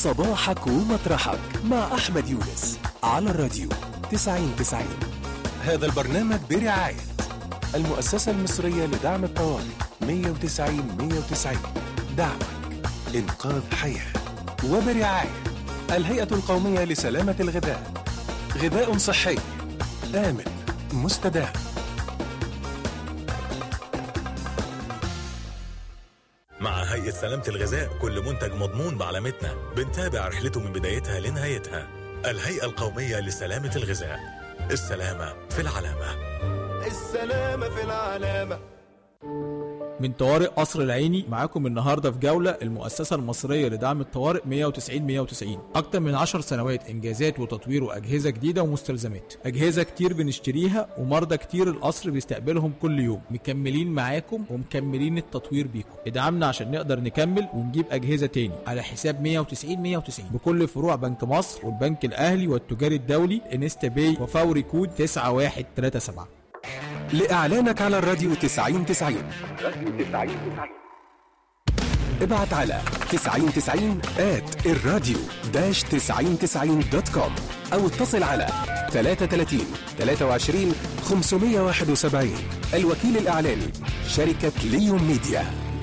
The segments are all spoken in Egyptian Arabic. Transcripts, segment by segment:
صباحك ومطرحك مع أحمد يونس على الراديو 90 90 هذا البرنامج برعاية المؤسسة المصرية لدعم الطوارئ 190 190 دعمك إنقاذ حياة وبرعاية الهيئة القومية لسلامة الغذاء غذاء صحي آمن مستدام مع هيئة سلامة الغذاء كل منتج مضمون بعلامتنا بنتابع رحلته من بدايتها لنهايتها الهيئة القومية لسلامة الغذاء السلامة في العلامة السلامة في العلامة من طوارئ قصر العيني معاكم النهارده في جوله المؤسسه المصريه لدعم الطوارئ 190 190 اكتر من 10 سنوات انجازات وتطوير واجهزه جديده ومستلزمات اجهزه كتير بنشتريها ومرضى كتير القصر بيستقبلهم كل يوم مكملين معاكم ومكملين التطوير بيكم ادعمنا عشان نقدر نكمل ونجيب اجهزه تاني على حساب 190 190 بكل فروع بنك مصر والبنك الاهلي والتجاري الدولي انستا باي وفوري كود 9137 لإعلانك على الراديو 90 90 ابعت على 90 90 at الراديو داش 90 90 دوت كوم أو اتصل على 33 23 571 الوكيل الإعلاني شركة ليون ميديا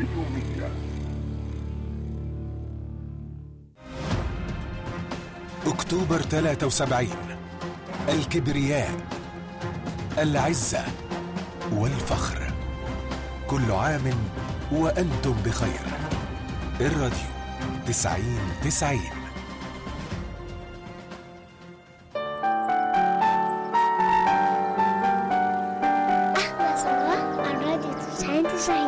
أكتوبر 73 الكبرياء العزة والفخر كل عام وأنتم بخير الراديو تسعين تسعين أحلى صباح على الراديو تسعين تسعين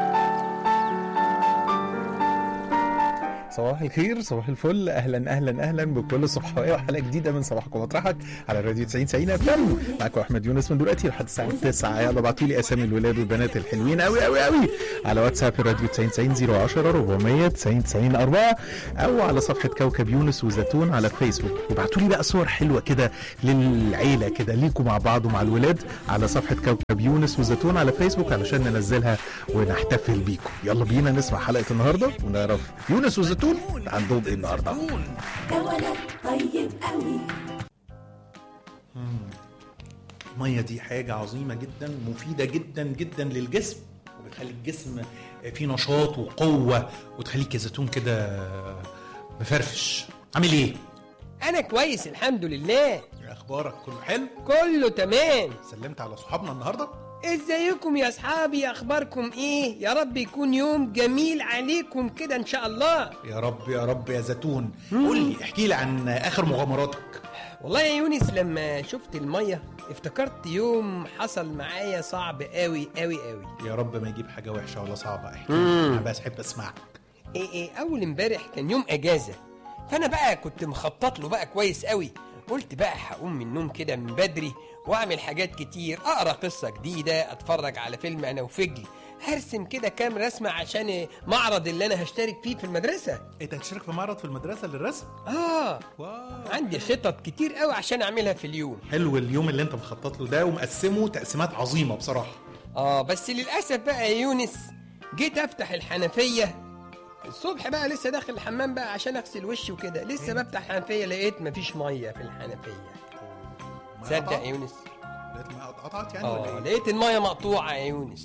صباح الخير صباح الفل اهلا اهلا اهلا بكل صبحويه وحلقه جديده من صباحكم ومطرحك على الراديو 90 90 اف ام معاكم احمد يونس من دلوقتي لحد الساعه 9 يلا ابعتوا لي اسامي الولاد والبنات الحلوين قوي قوي قوي على واتساب الراديو 90 90 010 400 90 90 4 او على صفحه كوكب يونس وزيتون على فيسبوك وابعتوا لي بقى صور حلوه كده للعيله كده ليكم مع بعض ومع الولاد على صفحه كوكب يونس وزيتون على فيسبوك علشان ننزلها ونحتفل بيكم يلا بينا نسمع حلقه النهارده ونعرف يونس وزيتون عندهم ايه النهارده ده ولد طيب قوي المية دي حاجة عظيمة جدا مفيدة جدا جدا للجسم وبتخلي الجسم فيه نشاط وقوة وتخليك يا زيتون كده مفرفش عامل ايه؟ انا كويس الحمد لله إيه اخبارك كله حلو؟ كله تمام سلمت على صحابنا النهارده؟ ازيكم يا اصحابي اخباركم ايه يا رب يكون يوم جميل عليكم كده ان شاء الله يا رب يا رب يا زيتون قول لي احكي لي عن اخر مغامراتك والله يا يونس لما شفت الميه افتكرت يوم حصل معايا صعب قوي قوي قوي يا رب ما يجيب حاجة وحشة ولا صعبة احكي لي. انا بس احب اسمعك ايه ايه اول امبارح كان يوم اجازه فانا بقى كنت مخطط له بقى كويس قوي قلت بقى هقوم من النوم كده من بدري واعمل حاجات كتير اقرا قصه جديده اتفرج على فيلم انا وفجلي هرسم كده كام رسمه عشان معرض اللي انا هشترك فيه في المدرسه انت هتشترك في معرض في المدرسة للرسم؟ اه واو عندي خطط كتير قوي عشان اعملها في اليوم حلو اليوم اللي انت مخطط له ده ومقسمه تقسيمات عظيمة بصراحة اه بس للاسف بقى يا يونس جيت افتح الحنفيه الصبح بقى لسه داخل الحمام بقى عشان اغسل وشي وكده لسه بفتح الحنفيه لقيت مفيش ميه في الحنفيه ما تصدق قطعت؟ يا يونس لقيت المية قطعت يعني اه ولا ايه؟ لقيت الميه مقطوعه يا يونس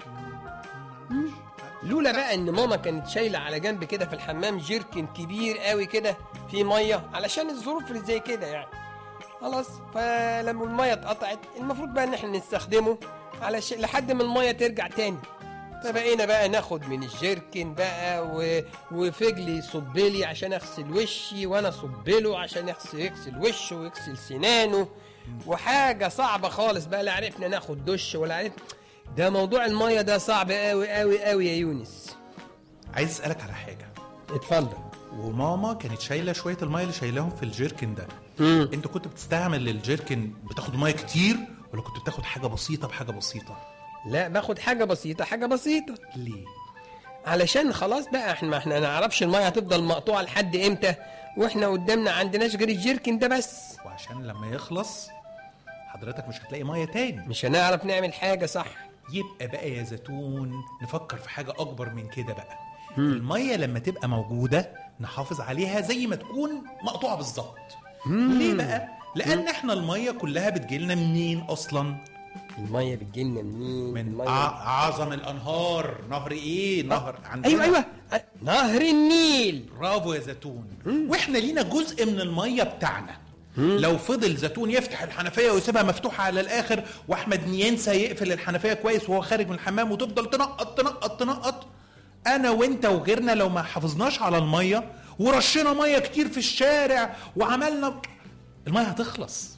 لولا بقى ان ماما كانت شايله على جنب كده في الحمام جيركن كبير قوي كده فيه ميه علشان الظروف اللي زي كده يعني خلاص فلما الميه اتقطعت المفروض بقى ان احنا نستخدمه علشان لحد ما الميه ترجع تاني فبقينا بقى ناخد من الجيركن بقى و... وفجلي يصب لي عشان اغسل وشي وانا اصب له عشان يغسل يغسل وشه ويغسل سنانه وحاجه صعبه خالص بقى لا عرفنا ناخد دش ولا عرفنا ده موضوع الميه ده صعب قوي قوي قوي يا يونس عايز اسالك على حاجه اتفضل وماما كانت شايله شويه الميه اللي شايلاهم في الجيركن ده مم. انت كنت بتستعمل الجيركن بتاخد ميه كتير ولا كنت بتاخد حاجه بسيطه بحاجه بسيطه لا باخد حاجه بسيطه حاجه بسيطه ليه علشان خلاص بقى احنا ما احنا نعرفش الميه هتفضل مقطوعه لحد امتى واحنا قدامنا عندناش غير الجيركن ده بس وعشان لما يخلص حضرتك مش هتلاقي ميه تاني مش هنعرف نعمل حاجه صح يبقى بقى يا زيتون نفكر في حاجه اكبر من كده بقى الميه لما تبقى موجوده نحافظ عليها زي ما تكون مقطوعه بالظبط ليه بقى لان احنا الميه كلها بتجيلنا منين اصلا الميه بتجيلنا منين من المية أع- اعظم الانهار نهر ايه نهر عندنا ايوه ايوه أه، نهر النيل برافو يا زيتون واحنا لينا جزء من الميه بتاعنا لو فضل زيتون يفتح الحنفيه ويسيبها مفتوحه على الاخر واحمد ينسى يقفل الحنفيه كويس وهو خارج من الحمام وتفضل تنقط تنقط تنقط انا وانت وغيرنا لو ما حافظناش على الميه ورشينا ميه كتير في الشارع وعملنا الميه هتخلص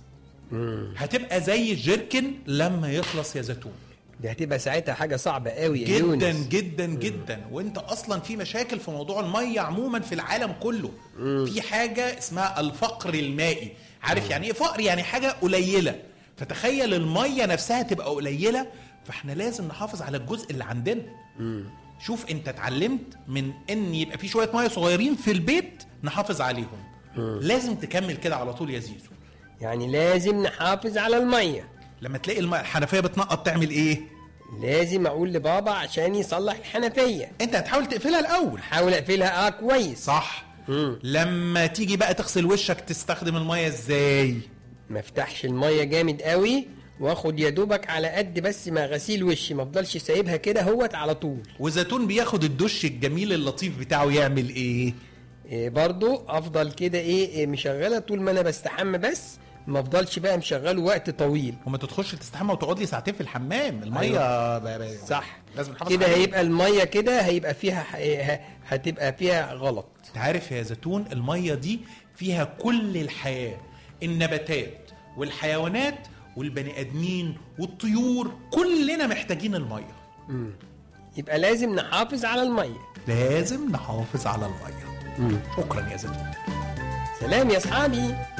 هتبقى زي الجيركن لما يخلص يا زيتون دي هتبقى ساعتها حاجه صعبه قوي يا جدا يونس جدا جدا وانت اصلا في مشاكل في موضوع الميه عموما في العالم كله في حاجه اسمها الفقر المائي عارف يعني ايه فقر يعني حاجه قليله فتخيل الميه نفسها تبقى قليله فاحنا لازم نحافظ على الجزء اللي عندنا شوف انت اتعلمت من ان يبقى في شويه ميه صغيرين في البيت نحافظ عليهم لازم تكمل كده على طول يا زيزو يعني لازم نحافظ على الميه لما تلاقي الميه الحنفيه بتنقط تعمل ايه لازم اقول لبابا عشان يصلح الحنفيه انت هتحاول تقفلها الاول حاول اقفلها اه كويس صح لما تيجي بقى تغسل وشك تستخدم الميه ازاي ما افتحش الميه جامد قوي واخد يا دوبك على قد بس ما غسيل وشي ما افضلش سايبها كده هوت على طول وزيتون بياخد الدش الجميل اللطيف بتاعه يعمل ايه إيه برضو افضل كده ايه, إيه مشغله طول ما انا بستحمى بس ما افضلش بقى مشغله وقت طويل وما تدخلش تستحمى وتقعد لي ساعتين في الحمام الميه أيوة. ب- ب- صح لازم نحافظ كده عليها. هيبقى الميه كده هيبقى فيها ح- إيه ه- هتبقى فيها غلط انت عارف يا زيتون الميه دي فيها كل الحياه النباتات والحيوانات والبني ادمين والطيور كلنا محتاجين الميه يبقى لازم نحافظ على الميه لازم نحافظ على الميه شكرا يا زيتون سلام يا اصحابي